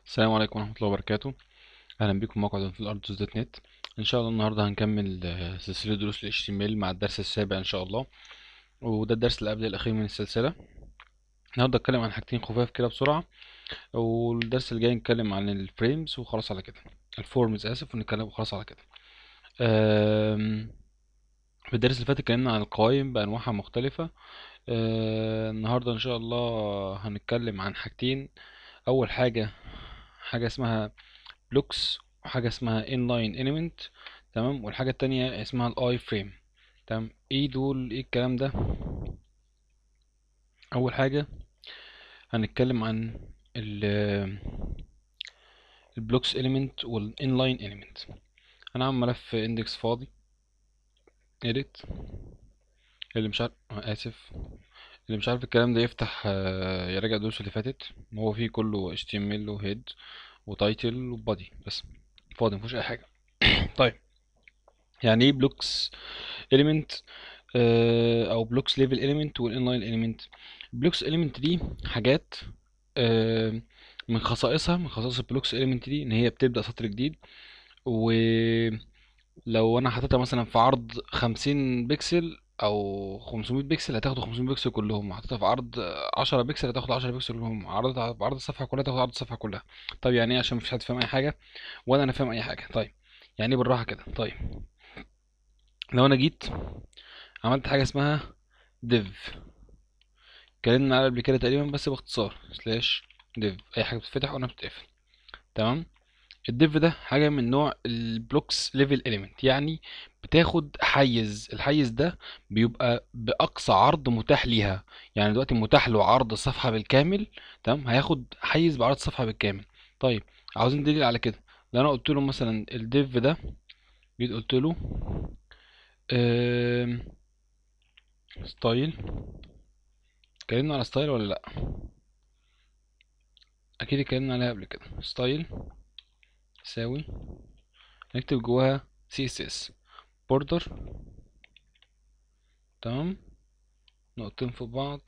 السلام عليكم ورحمة الله وبركاته أهلا بكم موقع في الأرض دوت نت إن شاء الله النهاردة هنكمل آه، سلسلة دروس ال HTML مع الدرس السابع إن شاء الله وده الدرس اللي قبل الأخير من السلسلة النهاردة هتكلم عن حاجتين خفاف كده بسرعة والدرس اللي جاي نتكلم عن الفريمز وخلاص على كده الفورمز آسف ونتكلم وخلاص على كده آم، في الدرس اللي فات اتكلمنا عن القوائم بأنواعها مختلفة آه، النهاردة إن شاء الله هنتكلم عن حاجتين أول حاجة حاجة اسمها بلوكس وحاجة اسمها inline element تمام والحاجة التانية اسمها الاي فريم تمام ايه دول ايه الكلام ده اول حاجة هنتكلم عن ال البلوكس element والinline element انا عامل ملف index فاضي edit اللي مش عارف آه، اسف اللي مش عارف الكلام ده يفتح آه، يراجع الدروس اللي فاتت هو فيه كله HTML وهيد وتايتل وبادي بس فاضي مفيهوش اي حاجة طيب يعني ايه بلوكس element آه، او بلوكس ليفل element والinline element بلوكس element دي حاجات آه، من خصائصها من خصائص البلوكس element دي ان هي بتبدأ سطر جديد ولو انا حطيتها مثلا في عرض 50 بكسل او 500 بكسل هتاخد 500 بكسل كلهم حطيتها في عرض 10 بكسل هتاخد 10 بكسل كلهم عرضتها في عرض الصفحة كلها تاخد عرض الصفحة كلها طيب يعني ايه عشان مفيش حد فاهم اي حاجة ولا انا فاهم اي حاجة طيب يعني ايه بالراحة كده طيب لو انا جيت عملت حاجة اسمها div اتكلمنا عليها قبل كده تقريبا بس باختصار سلاش div اي حاجة بتتفتح وانا بتقفل تمام الديف ده حاجة من نوع البلوكس ليفل element يعني بتاخد حيز الحيز ده بيبقى بأقصى عرض متاح ليها يعني دلوقتي متاح له عرض الصفحة بالكامل تمام هياخد حيز بعرض الصفحة بالكامل طيب عاوزين دليل على كده لو انا قلت له مثلا الديف ده جيت قلت له ستايل اتكلمنا على ستايل ولا لا اكيد اتكلمنا عليها قبل كده ستايل يساوي نكتب جواها css border تمام نقطتين في بعض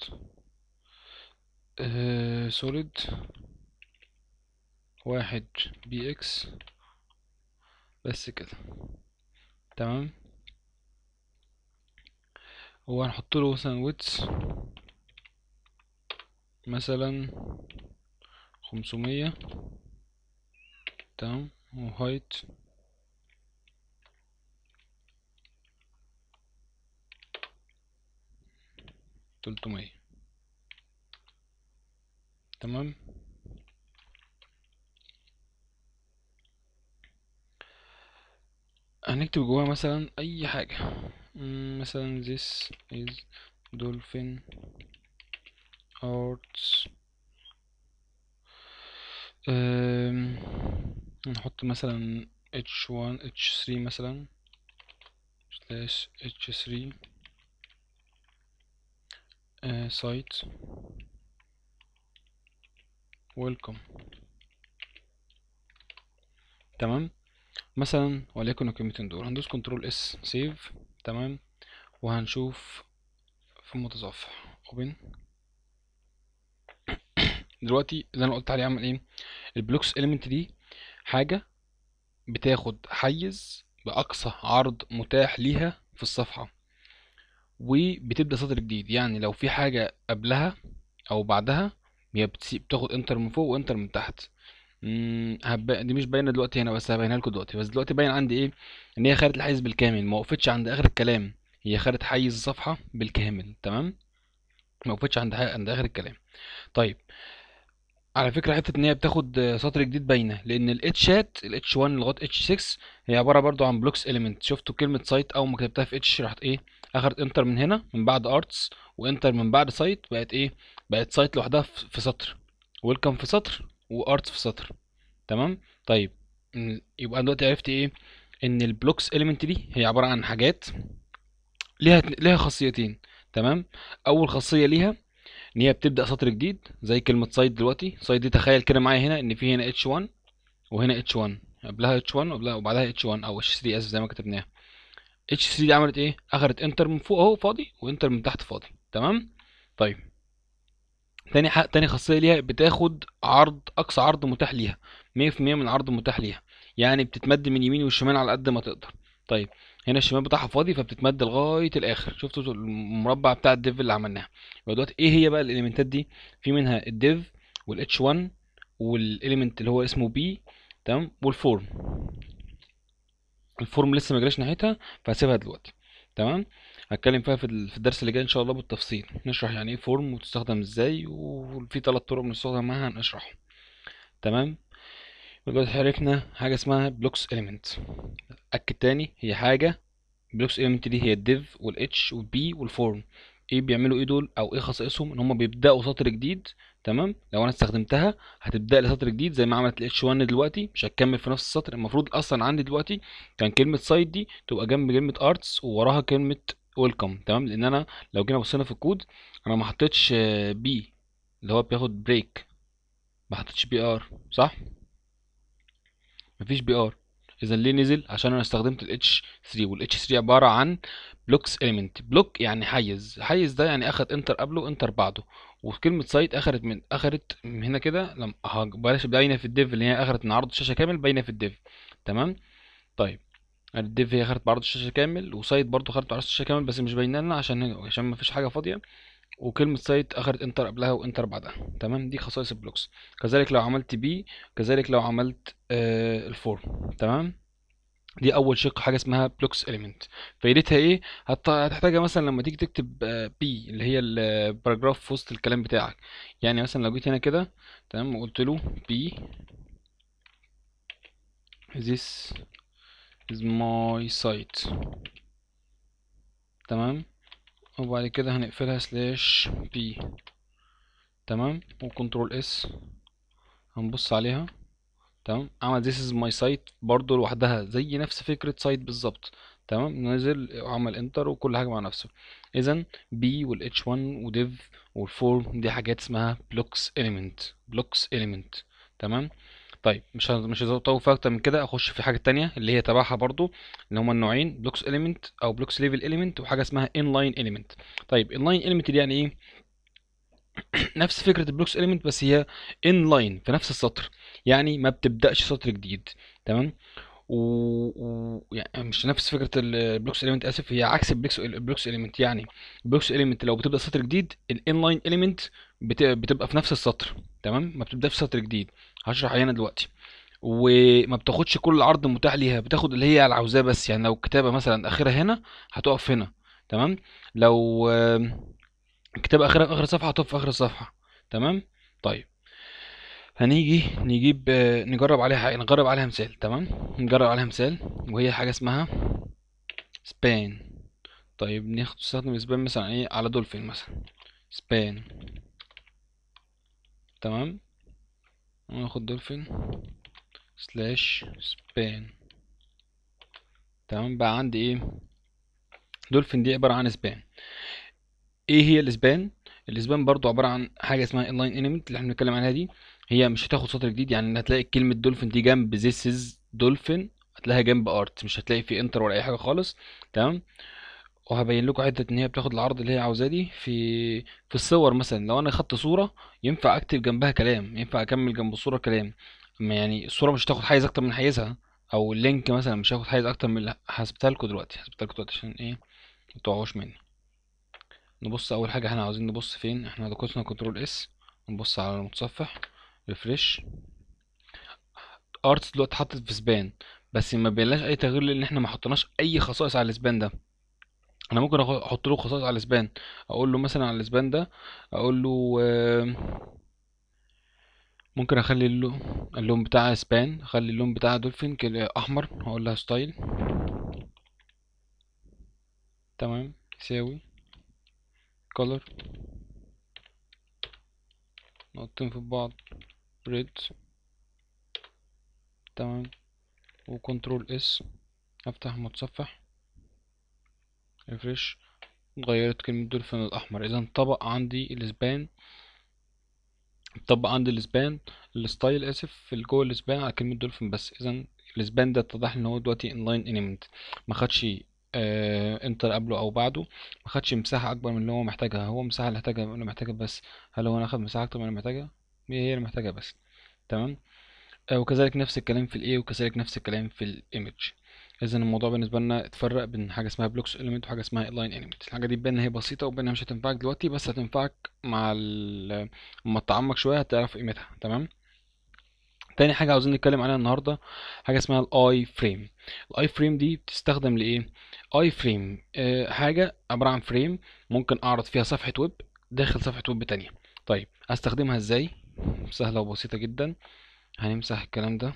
آه solid واحد بي اكس بس كده تمام وهنحط له مثلا width مثلا خمسمية تمام وهايت تلتمية تمام هنكتب جواها مثلا اي حاجة مم، مثلا this is dolphin arts أم، نحط مثلا h1 h3 مثلا slash h3 آه، site welcome تمام مثلا وليكن الكلمتين دول هندوس كنترول اس سيف تمام وهنشوف في المتصفح open دلوقتي اللي انا قلت عليه اعمل ايه البلوكس element دي حاجة بتاخد حيز بأقصى عرض متاح ليها في الصفحة وبتبدأ سطر جديد يعني لو في حاجة قبلها أو بعدها هي بتسيب بتاخد انتر من فوق وانتر من تحت مم، هب... دي مش باينة دلوقتي هنا بس هبينها لكم دلوقتي بس دلوقتي باين عندي ايه ان هي خدت الحيز بالكامل ما وقفتش عند اخر الكلام هي خدت حيز الصفحة بالكامل تمام ما وقفتش عند ح- عند اخر الكلام طيب على فكرة حتة ان هي بتاخد آه، سطر جديد باينة لان الاتشات الاتش 1 لغاية اتش 6 هي عبارة برضو عن بلوكس اليمنت شفتوا كلمة سايت اول ما كتبتها في اتش راحت ايه اخدت انتر من هنا من بعد ارتس وانتر من بعد سايت بقت ايه بقت سايت لوحدها في في سطر ويلكم في سطر وارتس في سطر تمام طيب م، يبقى أنا دلوقتي عرفت ايه ان البلوكس اليمنت دي هي عبارة عن حاجات ليها ليها خاصيتين تمام اول خاصية ليها ان هي بتبدا سطر جديد زي كلمه سايت دلوقتي سايت دي تخيل كده معايا هنا ان في هنا اتش 1 وهنا اتش 1 قبلها اتش 1 وقبلها وبعدها اتش 1 او اتش 3 اسف زي ما كتبناها اتش 3 دي عملت ايه اخدت انتر من فوق اهو فاضي وانتر من تحت فاضي تمام طيب تاني حق تاني خاصيه ليها بتاخد عرض اقصى عرض متاح ليها 100% من العرض المتاح ليها يعني بتتمد من يمين والشمال على قد ما تقدر طيب هنا الشمال بتاعها فاضي فبتتمد لغايه الاخر شفتوا المربع بتاع الديف اللي عملناه يبقى دلوقتي ايه هي بقى الاليمنتات دي في منها الديف والاتش 1 والاليمنت اللي هو اسمه بي تمام والفورم الفورم لسه ما جاليش ناحيتها فهسيبها دلوقتي تمام هتكلم فيها في ال- في الدرس اللي جاي ان شاء الله بالتفصيل نشرح يعني ايه فورم وتستخدم ازاي وفي ثلاث طرق بنستخدم معاها هنشرحهم تمام دلوقتي عرفنا حاجه اسمها بلوكس اليمنت اكد تاني هي حاجه بلوكس اليمنت دي هي الديف والاتش والبي والفورم ايه بيعملوا ايه دول او ايه خصائصهم ان هم بيبداوا سطر جديد تمام لو انا استخدمتها هتبدا لي سطر جديد زي ما عملت الاتش 1 دلوقتي مش هتكمل في نفس السطر المفروض اصلا عندي دلوقتي كان كلمه سايت دي تبقى جنب كلمه ارتس ووراها كلمه ويلكم تمام لان انا لو جينا بصينا في الكود انا ما حطيتش بي اللي هو بياخد بريك ما حطيتش بي ار صح مفيش بي ار اذا ليه نزل عشان انا استخدمت الاتش 3 والاتش 3 عباره عن بلوكس اليمنت بلوك يعني حيز حيز ده يعني اخد انتر قبله انتر بعده وكلمه سايت اخرت من اخرت من هنا كده لما ه- بلاش باينه في الديف اللي هي اخرت من عرض الشاشه كامل باينه في الديف تمام طيب الديف هي اخرت بعرض الشاشه كامل وسايت برضو اخرت بعرض الشاشه كامل بس مش باينه لنا عشان عشان ما فيش حاجه فاضيه وكلمة سايت اخرت انتر قبلها وانتر بعدها تمام دي خصائص البلوكس كذلك لو عملت بي كذلك لو عملت آه الفورم تمام دي اول شق حاجه اسمها بلوكس اليمنت فايدتها ايه هت- هتحتاجها مثلا لما تيجي تكتب بي اللي هي الباراجراف في وسط الكلام بتاعك يعني مثلا لو جيت هنا كده تمام وقلت له بي this is my site تمام وبعد كده هنقفلها سلاش بي تمام وكنترول اس هنبص عليها تمام عمل this is my site برضو لوحدها زي نفس فكرة سايت بالظبط تمام نزل وعمل انتر وكل حاجة مع نفسه اذا بي وال h1 وديف والفورم دي حاجات اسمها blocks element blocks element تمام طيب مش ه- مش هطول فيها اكتر من كده اخش في حاجة تانية اللي هي تبعها برضو اللي هما النوعين blocks element او blocks level element وحاجة اسمها inline element طيب inline element دي يعني ايه نفس فكرة البلوكس اليمنت بس هي ان لاين في نفس السطر يعني ما بتبدأش سطر جديد تمام و... و... يعني مش نفس فكرة البلوكس اليمنت اسف هي عكس البلوكس البلوكس اليمنت يعني البلوكس اليمنت لو بتبدأ سطر جديد الان لاين اليمنت بت... بتبقى في نفس السطر تمام ما بتبدأش في سطر جديد هشرح هنا دلوقتي وما بتاخدش كل العرض المتاح ليها بتاخد اللي هي على عاوزاه بس يعني لو الكتابة مثلا اخرها هنا هتقف هنا تمام لو آم، الكتابة اخرها في اخر الصفحة هتقف في اخر الصفحة تمام طيب هنيجي نجيب آه، نجرب عليها حاجة نجرب عليها مثال تمام نجرب عليها مثال وهي حاجة اسمها سبان طيب ناخد نستخدم سبان مثلا ايه على دولفين مثلا سبان تمام ناخد دولفين سلاش سبان تمام بقى عندي ايه دولفين دي عبارة عن سبان ايه هي الاسبان الاسبان برضو عباره عن حاجه اسمها inline element اللي احنا بنتكلم عليها دي هي مش هتاخد سطر جديد يعني هتلاقي كلمه دولفين دي جنب this is dolphin هتلاقيها جنب art مش هتلاقي في انتر ولا اي حاجه خالص تمام وهبين لكم حته ان هي بتاخد العرض اللي هي عاوزاه دي في في الصور مثلا لو انا خدت صوره ينفع اكتب جنبها كلام ينفع اكمل جنب الصوره كلام اما يعني الصوره مش هتاخد حيز اكتر من حيزها او اللينك مثلا مش هياخد حيز اكتر من اللي حسبتها لكم دلوقتي حسبتها لكم دلوقتي عشان ايه ما تقعوش مني نبص اول حاجه احنا عاوزين نبص فين احنا دوسنا كنترول اس نبص على المتصفح ريفرش ارتس دلوقتي اتحطت في سبان بس ما بينلاش اي تغيير لان احنا ما حطيناش اي خصائص على السبان ده انا ممكن أخ- احط له خصائص على السبان اقول له مثلا على السبان ده اقول له آم، ممكن اخلي اللون اللون بتاع سبان اخلي اللون بتاع دولفين كده احمر هقول لها ستايل تمام يساوي color نقطتين في بعض ريد تمام وكنترول اس افتح متصفح ريفرش اتغيرت كلمة دولفين الأحمر إذا طبق عندي الإسبان طبق عندي الإسبان الستايل آسف في اللي جوه الإسبان على كلمة دولفين بس إذا الإسبان ده اتضح إن هو دلوقتي inline element ما خدش انتر قبله او بعده ما خدش مساحه اكبر من اللي هو محتاجها هو مساحه اللي محتاجها اللي محتاجها بس هل هو اخد مساحه اكتر من اللي محتاجها هي هي اللي محتاجها بس تمام آه، وكذلك نفس الكلام في الايه وكذلك نفس الكلام في الايمج اذا الموضوع بالنسبه لنا اتفرق بين حاجه اسمها بلوكس اليمنت وحاجه اسمها لاين اليمنت الحاجه دي تبان ان هي بسيطه وبان انها مش هتنفعك دلوقتي بس هتنفعك مع ال- لما تتعمق شويه هتعرف قيمتها تمام تاني حاجه عاوزين نتكلم عليها النهارده حاجه اسمها الاي فريم الاي فريم دي بتستخدم لايه اي فريم آه حاجه عباره عن فريم ممكن اعرض فيها صفحه ويب داخل صفحه ويب تانية طيب استخدمها ازاي سهله وبسيطه جدا هنمسح الكلام ده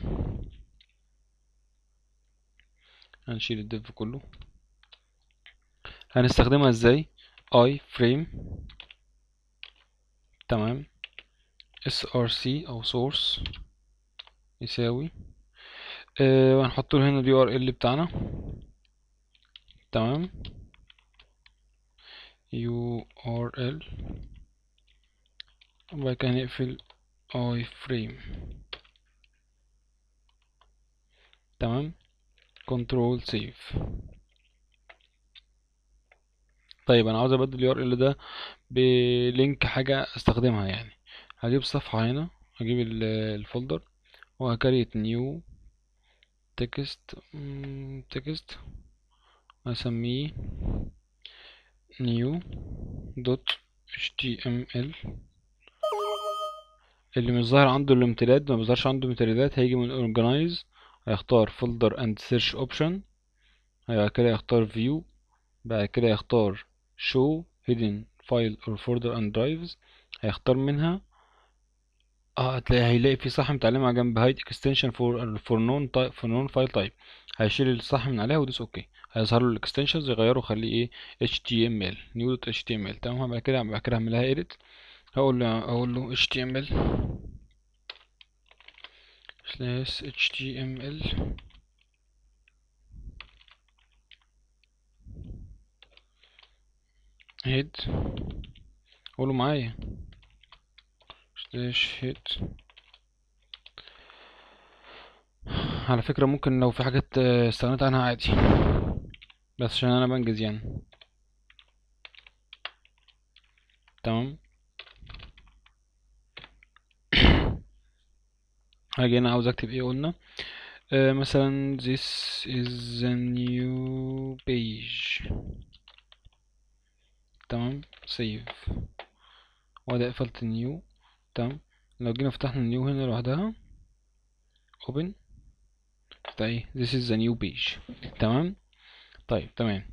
هنشيل الديف كله هنستخدمها ازاي اي فريم تمام src او source يساوي أه وهنحط له هنا اليو ار ال بتاعنا تمام يو ار ال وبعد كده نقفل اي فريم تمام كنترول سيف طيب انا عاوز ابدل اليو ار ال ده بلينك حاجه استخدمها يعني هجيب صفحه هنا هجيب ال- الفولدر وهكريت نيو تكست تكست هسميه new دوت html اللي مش ظاهر عنده الامتداد ما بيظهرش عنده امتدادات هيجي من organize هيختار folder and search option بعد كده يختار view بعد كده يختار show hidden file or folder and drives هيختار منها اه هتلاقي هيلاقي في صح متعلمة جنب hide extension for for non type for non file type هيشيل الصح من عليها ويدوس اوكي هيظهر له الاكستنشنز يغيره يخليه ايه html new html تمام بعد كده بعد كده اعمل لها edit هقول له هقول له html slash html head قولوا معايا slash head على فكرة ممكن لو في حاجات آه، استغنيت عنها عادي بس عشان انا بنجز يعني تمام هاجي هنا عاوز اكتب ايه قلنا آه مثلا this is a new page تمام save وده قفلت new تمام لو جينا فتحنا النيو هنا لوحدها open ده ايه this is a new page تمام طيب تمام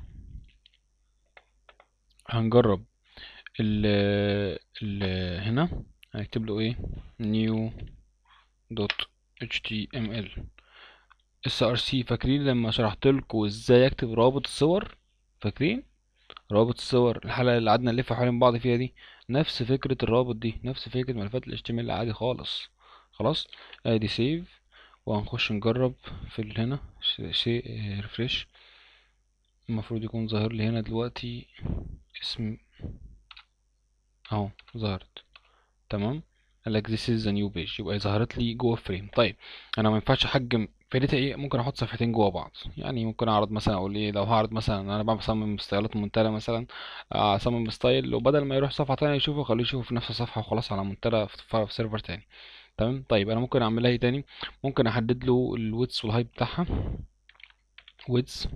هنجرب ال ال هنا هنكتب له ايه new دوت html src فاكرين لما شرحت لكم ازاي اكتب روابط الصور فاكرين روابط الصور الحلقه اللي قعدنا نلف حوالين بعض فيها دي نفس فكره الروابط دي نفس فكره ملفات ال HTML عادي خالص خلاص ادي سيف وهنخش نجرب في ال هنا شيء ريفريش المفروض يكون ظاهر لي هنا دلوقتي اسم اهو ظهرت تمام قالك this is the new page يبقى ظهرت لي جوه فريم طيب انا ما ينفعش احجم فايدتها ايه ممكن احط صفحتين جوه بعض يعني ممكن اعرض مثلا اقول ايه لو هعرض مثلا انا بعمل بصمم ستايلات منتدى مثلا آه، اصمم ستايل وبدل ما يروح صفحه تانية يشوفه خليه يشوفه في نفس الصفحه وخلاص على منتدى في في سيرفر تاني تمام طيب انا ممكن اعملها ايه تاني ممكن احدد له الويدث والهايت بتاعها ويدث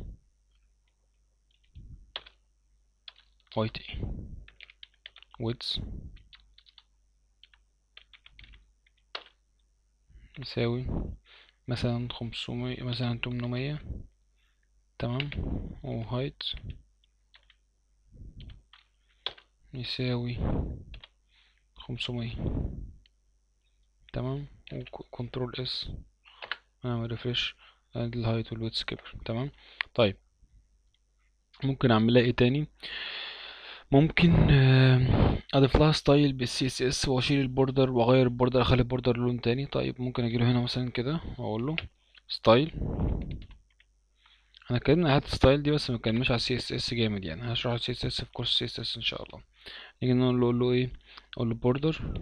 وايت ايه ويدث يساوي مثلا خمسمية مثلا تمنمية تمام وهايت يساوي خمسمية تمام وكنترول اس اعمل ريفرش ادي الهايت والويدث كبر تمام طيب ممكن اعملها ايه تاني ممكن آه، اضيف لها ستايل بالسي اس اس واشيل البوردر واغير البوردر اخلي البوردر لون تاني طيب ممكن اجيله هنا مثلا كده واقول له ستايل احنا اتكلمنا على حته ستايل دي بس ما اتكلمناش على السي اس اس جامد يعني هشرح السي اس اس في كورس السي اس اس ان شاء الله نيجي نقول له نقول له ايه اقول له بوردر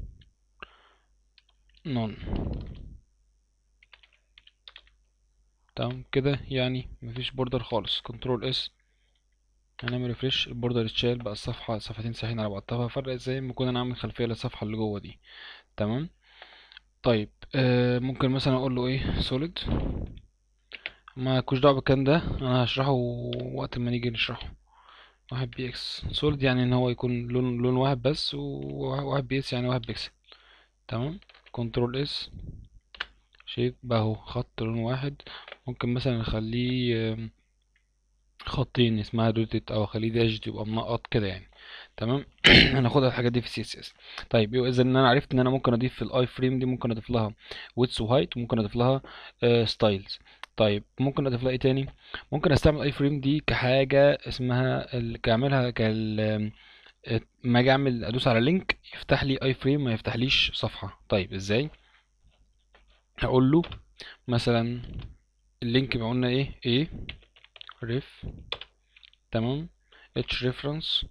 نون تمام كده يعني مفيش بوردر خالص كنترول اس هنعمل ريفريش البوردر اتشال بقى الصفحة صفحتين صحيحين على بعض طب هفرق ازاي لما اكون انا عامل خلفية للصفحة اللي جوه دي تمام طيب آه ممكن مثلا اقول له ايه سوليد ما كوش دعوه بالكلام ده انا هشرحه وقت ما نيجي نشرحه واحد بي اكس سوليد يعني ان هو يكون لون لون واحد بس وواحد بي اكس يعني واحد بيكسل تمام كنترول اس شيب بقى اهو خط لون واحد ممكن مثلا نخليه آم، خطين اسمها دوتت او اخليه داش يبقى منقط كده يعني تمام هناخدها الحاجات دي في سي اس اس طيب يبقى اذا ان انا عرفت ان انا ممكن اضيف في الاي فريم دي ممكن اضيف لها ويدث وهايت وممكن اضيف لها ستايلز طيب ممكن اضيف لها ايه تاني ممكن استعمل اي فريم دي كحاجه اسمها ال- كاعملها كال آه، ما اجي اعمل ادوس على لينك يفتح لي اي فريم ما يفتحليش صفحه طيب ازاي هقول له مثلا اللينك بقى قلنا ايه ايه ريف تمام اتش ريفرنس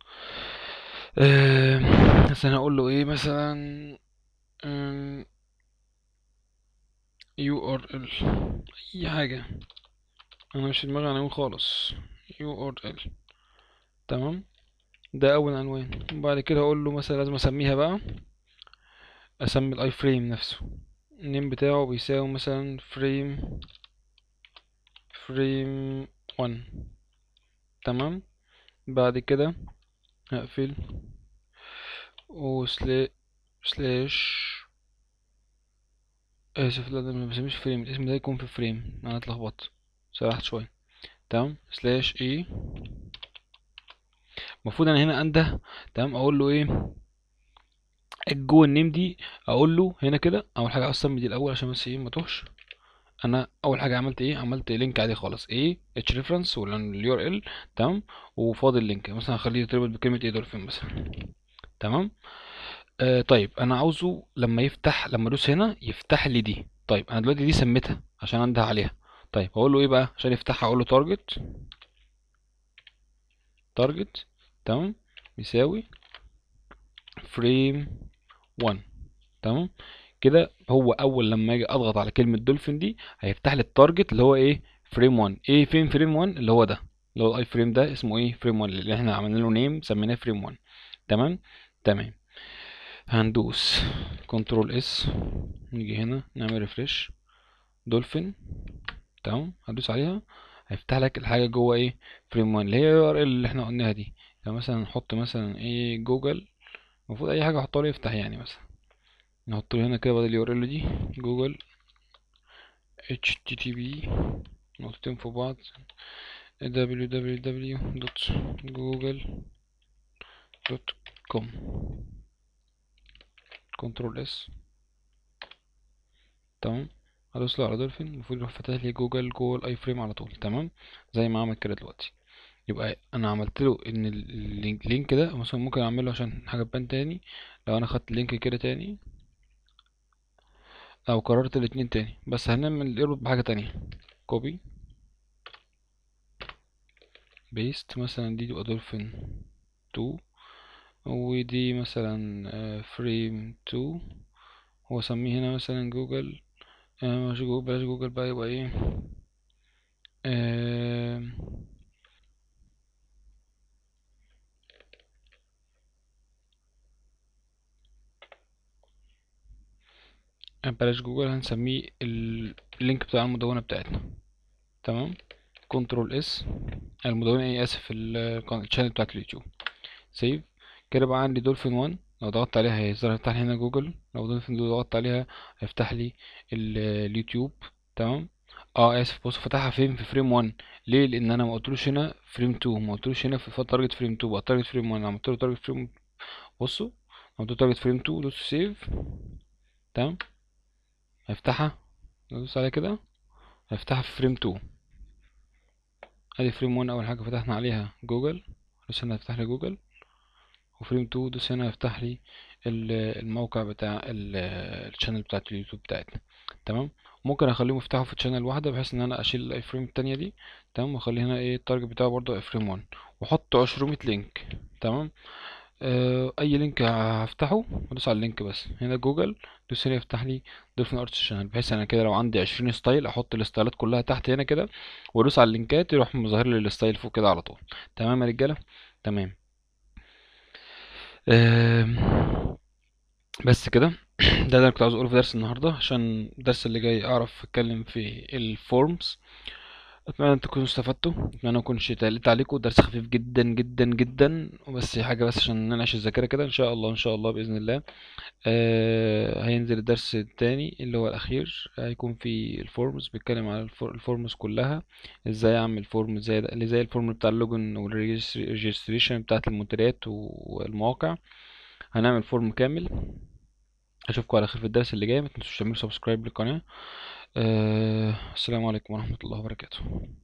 مثلا هقول له ايه مثلا يو ار ال اي حاجه انا مش في دماغي عناوين خالص يو ار ال تمام ده اول عنوان وبعد كده اقول له مثلا لازم اسميها بقى اسمي الاي فريم نفسه النيم بتاعه بيساوي مثلا فريم فريم 1 تمام بعد كده هقفل وسلا سلاش اسف لا ده ما بسميش فريم الاسم ده يكون في فريم انا اتلخبطت سرحت شويه تمام سلاش ايه المفروض انا هنا انده تمام اقول له ايه جوه النيم دي اقول له هنا كده اول حاجه اسمي دي الاول عشان بس ايه ما توهش انا اول حاجه عملت ايه عملت لينك عادي خالص ايه اتش ريفرنس ولا اليو ار ال تمام وفاضل لينك مثلا هخليه يتربط بكلمه ايه دولفين مثلا تمام آه طيب انا عاوزه لما يفتح لما ادوس هنا يفتح لي دي طيب انا دلوقتي دي سميتها عشان انده عليها طيب هقول له ايه بقى عشان يفتحها اقول له تارجت تارجت تمام بيساوي فريم 1 تمام كده هو اول لما اجي اضغط على كلمه دولفين دي هيفتح لي التارجت اللي هو ايه فريم 1 ايه فين فريم 1 اللي هو ده اللي هو الاي فريم ده اسمه ايه فريم 1 اللي احنا عملنا له نيم سميناه فريم 1 تمام تمام هندوس كنترول اس نيجي هنا نعمل ريفرش دولفين تمام هدوس عليها هيفتح لك الحاجه جوه ايه فريم 1 اللي هي يو ار ال اللي احنا قلناها دي يعني مثلا نحط مثلا ايه جوجل المفروض اي حاجه احطها له يفتح يعني مثلا نحط له هنا كده بدل اليو ار ال دي جوجل اتش تي تي بي نقطتين في بعض www.google.com كنترول اس تمام هدوس له على دولفين المفروض يروح فاتح لي جوجل جوه الاي فريم على طول تمام زي ما عمل كده دلوقتي يبقى انا عملت له ان اللينك اللينك ده مثلا ممكن اعمله عشان حاجه تبان تاني لو انا خدت اللينك كده تاني او كررت الاتنين تاني بس هنعمل الايرور بحاجه تانية كوبي بيست مثلا دي تبقى دولفين 2 ودي مثلا فريم 2 واسميه هنا مثلا جوجل آه، مش جوجل بلاش جوجل بقى يبقى ايه آه، بلاش جوجل هنسميه اللينك بتاع المدونة بتاعتنا تمام كنترول اس المدونة ايه اسف الشانل بتاعت اليوتيوب سيف كده بقى عندي دولفين 1 لو ضغطت عليها هيظهر يفتح لي هنا جوجل لو دولفين 2 ضغطت عليها هيفتح لي ال- اليوتيوب تمام اه اسف بص فتحها فين في فريم 1 ليه لان انا ما قلتلوش هنا فريم 2 ما قلتلوش هنا في تارجت فريم 2 بقى تارجت فريم 1 عملت له تارجت فريم بصوا عملت له تارجت فريم 2 دوس سيف تمام هيفتحها ندوس عليها كده هيفتحها في فريم 2 ادي فريم 1 اول حاجه فتحنا عليها جوجل دوس هنا هيفتح لي جوجل وفريم 2 دوس هنا هيفتح لي ال- الموقع بتاع الشانل بتاعت اليوتيوب بتاعتنا تمام ممكن اخليهم يفتحوا في تشانل واحده بحيث ان انا اشيل الاي فريم التانية دي تمام واخلي هنا ايه التارجت بتاعه برضه اي فريم 1 واحط 200 لينك تمام آه، اي لينك هفتحه ادوس على اللينك بس هنا جوجل دوس هنا يفتح لي ضيف ارتس شانل بحيث انا كده لو عندي 20 ستايل احط الستايلات كلها تحت هنا كده وادوس على اللينكات يروح مظهر لي الستايل فوق كده على طول تمام يا رجاله تمام آم، بس كده ده اللي انا كنت عاوز اقوله في درس النهارده عشان الدرس اللي جاي اعرف اتكلم في الفورمز اتمنى ان تكونوا استفدتوا اتمنى ما اكونش تقلت عليكم درس خفيف جدا جدا جدا وبس حاجه بس عشان ننعش الذاكره كده ان شاء الله ان شاء الله باذن الله آه هينزل الدرس التاني اللي هو الاخير هيكون في الفورمز بيتكلم على الفور- الفورمز كلها ازاي اعمل فورم زي ده اللي زي الفورم بتاع اللوجن والريجستريشن بتاعت المنتديات والمواقع هنعمل فورم كامل اشوفكم على خير في الدرس اللي جاي ما تنسوش تعملوا سبسكرايب للقناه آه السلام عليكم ورحمه الله وبركاته